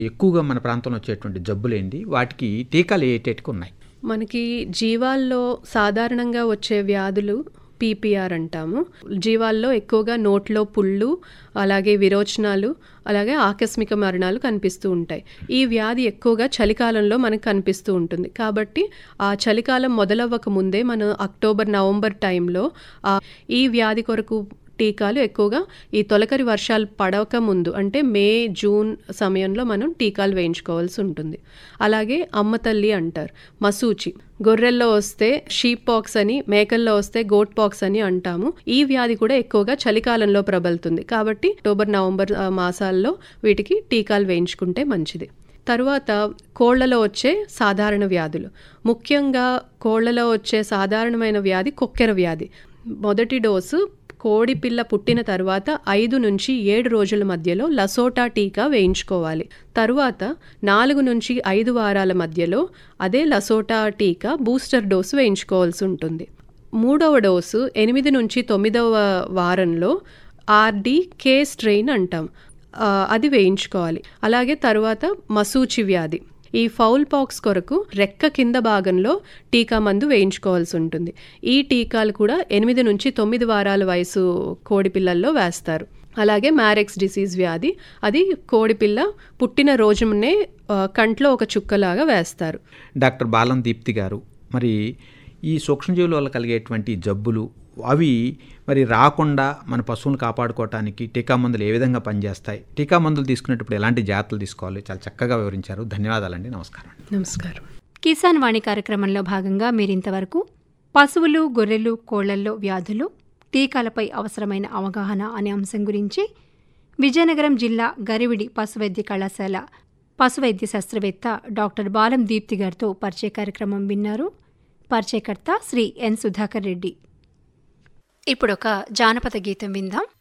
ఎక్కువగా మన ప్రాంతంలో వచ్చేటువంటి జబ్బులేంటి వాటికి టీకాలు ఏటేటికి ఉన్నాయి మనకి జీవాల్లో సాధారణంగా వచ్చే వ్యాధులు పీపీఆర్ అంటాము జీవాల్లో ఎక్కువగా నోట్లో పుళ్ళు అలాగే విరోచనాలు అలాగే ఆకస్మిక మరణాలు కనిపిస్తూ ఉంటాయి ఈ వ్యాధి ఎక్కువగా చలికాలంలో మనకు కనిపిస్తూ ఉంటుంది కాబట్టి ఆ చలికాలం మొదలవ్వక ముందే మన అక్టోబర్ నవంబర్ టైంలో ఆ ఈ వ్యాధి కొరకు టీకాలు ఎక్కువగా ఈ తొలకరి వర్షాలు పడక ముందు అంటే మే జూన్ సమయంలో మనం టీకాలు వేయించుకోవాల్సి ఉంటుంది అలాగే అమ్మ తల్లి అంటారు మసూచి గొర్రెల్లో వస్తే షీప్ పాక్స్ అని మేకల్లో వస్తే గోట్ పాక్స్ అని అంటాము ఈ వ్యాధి కూడా ఎక్కువగా చలికాలంలో ప్రబలుతుంది కాబట్టి అక్టోబర్ నవంబర్ ఆ, మాసాల్లో వీటికి టీకాలు వేయించుకుంటే మంచిది తరువాత కోళ్లలో వచ్చే సాధారణ వ్యాధులు ముఖ్యంగా కోళ్లలో వచ్చే సాధారణమైన వ్యాధి కొక్కెర వ్యాధి మొదటి డోసు కోడి పిల్ల పుట్టిన తర్వాత ఐదు నుంచి ఏడు రోజుల మధ్యలో లసోటా టీకా వేయించుకోవాలి తరువాత నాలుగు నుంచి ఐదు వారాల మధ్యలో అదే లసోటా టీకా బూస్టర్ డోసు వేయించుకోవాల్సి ఉంటుంది మూడవ డోసు ఎనిమిది నుంచి తొమ్మిదవ వారంలో ఆర్డి కే స్ట్రెయిన్ అంటాం ఆ, అది వేయించుకోవాలి అలాగే తర్వాత మసూచి వ్యాధి ఈ ఫౌల్ పాక్స్ కొరకు రెక్క కింద భాగంలో టీకా మందు వేయించుకోవాల్సి ఉంటుంది ఈ టీకాలు కూడా ఎనిమిది నుంచి తొమ్మిది వారాల వయసు కోడి పిల్లల్లో వేస్తారు అలాగే మ్యారెక్స్ డిసీజ్ వ్యాధి అది కోడిపిల్ల పుట్టిన రోజునే ఆ, కంట్లో ఒక చుక్కలాగా వేస్తారు డాక్టర్ బాలం దీప్తి గారు మరి ఈ సూక్ష్మజీవుల వల్ల కలిగేటువంటి జబ్బులు అవి మరి రాకుండా మన పశువులను కాపాడుకోవటానికి టీకా మందులు ఏ విధంగా పనిచేస్తాయి టీకా మందులు తీసుకునేటప్పుడు ఎలాంటి జాగ్రత్తలు తీసుకోవాలి చాలా చక్కగా వివరించారు ధన్యవాదాలండి నమస్కారం నమస్కారం కిసాన్ వాణి కార్యక్రమంలో భాగంగా మీరింతవరకు పశువులు గొర్రెలు కోళ్లల్లో వ్యాధులు టీకాలపై అవసరమైన అవగాహన అనే అంశం గురించి విజయనగరం జిల్లా గరివిడి పశువైద్య కళాశాల పశువైద్య శాస్త్రవేత్త డాక్టర్ బాలం దీప్తి గారితో పరిచయ కార్యక్రమం విన్నారు పరిచయకర్త శ్రీ ఎన్ సుధాకర్ రెడ్డి ఇప్పుడొక జానపద గీతం విందాం